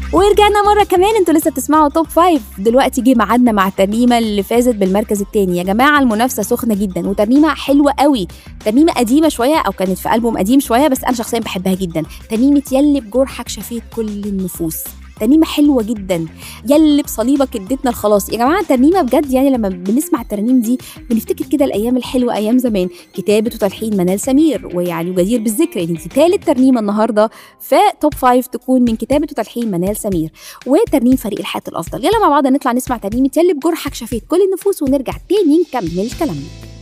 ورجعنا مرة كمان انتوا لسه بتسمعوا توب فايف دلوقتي جه ميعادنا مع الترنيمة اللي فازت بالمركز الثاني يا جماعة المنافسة سخنة جدا وترنيمة حلوة قوي ترنيمة قديمة شوية أو كانت في ألبوم قديم شوية بس أنا شخصيا بحبها جدا ترنيمة يلي بجرحك شفيت كل النفوس ترنيمة حلوة جدا يلي بصليبك اديتنا الخلاص يا جماعة ترنيمة بجد يعني لما بنسمع الترانيم دي بنفتكر كده الأيام الحلوة أيام زمان كتابة وتلحين منال سمير ويعني وجدير بالذكر ان دي تالت ترنيمة النهاردة في توب فايف تكون من كتابة وتلحين منال سمير وترنيم فريق الحياة الأفضل يلا مع بعض نطلع نسمع ترنيمة يلي بجرحك شفيت كل النفوس ونرجع تاني نكمل كلامنا